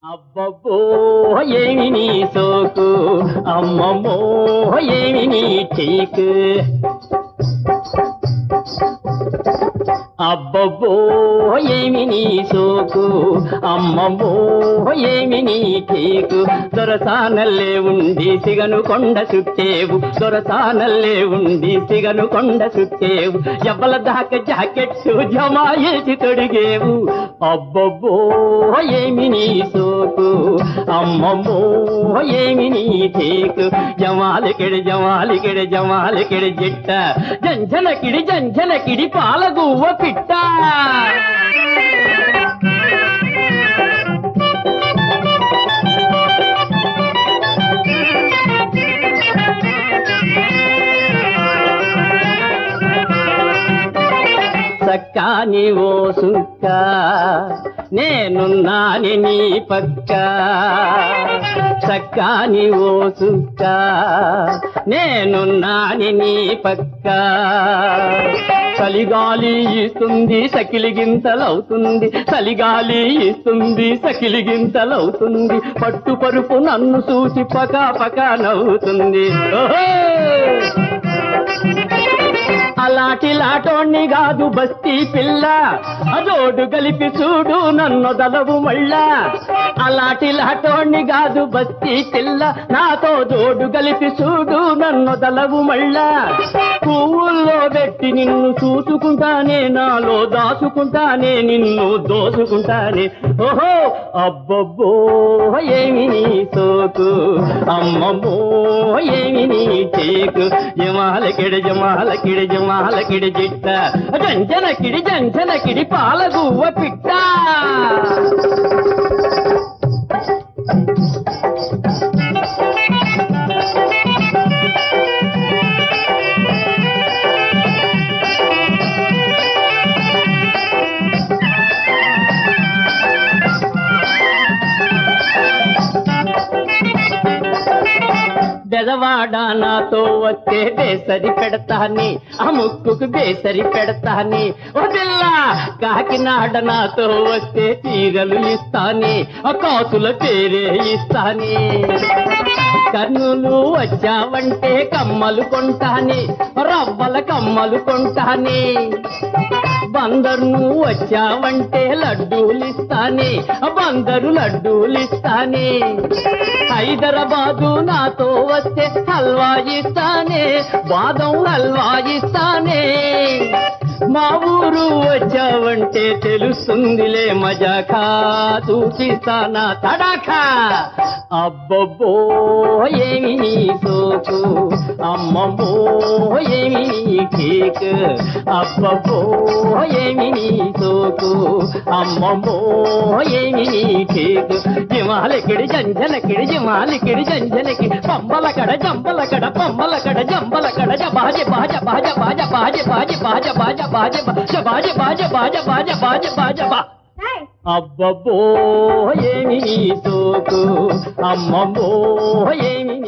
అబ్బబ్బో ఏమి నీ సోకు అమ్మమ్మో ఏమి నీ చీకు అబ్బబ్బో ఏమి నీ సోకు అమ్మమ్మో ఏమి నీ చీకు దొరసానల్లే ఉండి సిగను కొండ చుట్టేవు దొరసానల్లే ఉండి సిగను కొండ చుట్టేవు ఎవ్వల దాకా జాకెట్టు జమాయేసి తొడిగేవు అబ్బబ్బో ఏమి నీ సోకు అమ్మమ్మో ఏమి నీ చీకు జమాలికిడి జమాలికిడి జమాలికిడి జిట్ట జంజనకిడి జంజనకిడి పాలగువ్వ పిట్ట సక్కాని ఓ సుక్క నేనున్నాని నీ పక్క సక్కాని ఓ సుక్క నేనున్నాని నీ పక్క చలిగాలి ఇస్తుంది సకిలిగింతలవుతుంది చలిగాలి ఇస్తుంది సకిలిగింతలవుతుంది పట్టు పరుపు నన్ను చూసి పకా పకా నవ్వుతుంది ఓహో అలాంటి లాటోణ్ణి కాదు బస్తీ పిల్ల అదోడు గలిపి చూడు నన్ను దలవు మళ్ళా అలాంటి లాటోణ్ణి కాదు బస్తీ పిల్ల నాతో జోడు గలిపి చూడు నన్ను దలవు మళ్ళా పువ్వుల్లో పెట్టి నిన్ను చూసుకుంటానే నాలో దాచుకుంటానే నిన్ను దోసుకుంటానే ఓహో అబ్బబ్బో ఏమి నీ సోకు అమ్మమ్మో ఏమి నీ చేకు జమాలకిడి జమాలకిడి జమాలకిడి జిట్ట జంజనకిడి జంజనకిడి పాలగువ్వ పిట్ట బెదవాడ నాతో వస్తే బేసరి పెడతాని ఆ ముక్కుకు బేసరి పెడతాని ఓ పిల్ల కాకినాడ నాతో వస్తే తీగలు ఇస్తాని ఆ కాసుల పేరే ఇస్తాని కర్నూలు వచ్చావంటే కమ్మలు కొంటాని రవ్వల కమ్మలు కొంటాని బందరు వచ్చావంటే లడ్డూలు ఇస్తానే బందరు లడ్డూలు ఇస్తానే హైదరాబాదు నాతో వస్తే హల్వా ఇస్తానే బాదం హల్వా ఇస్తానే మా ఊరు వచ్చావంటే తెలుస్తుందిలే మజాకా చూపిస్తానా తడాకా అబ్బబ్బో ఏమి నీ సోకు అమ్మమ్మో ఏమి నీ కేక్ అబ్బబ్బో ఏమి నీ సోకు అమ్మమ్మో ఏమి నీ కేక్ జిమాలకిడి జంజలకిడి జిమాలకిడి జంజలకిడి పంబల కడ జంబల కడ పంబల కడ జంబల కడ బాజ బాజ బాజ బాజ బాజ బాజ బాజ బాజ బాజ బాజ బాజ బాజ బాజ బాజ బాజ బాజ బా ఏయ్, అబ్బబ్బో ఏమి నీ సోకు అమ్మమ్మో ఏమి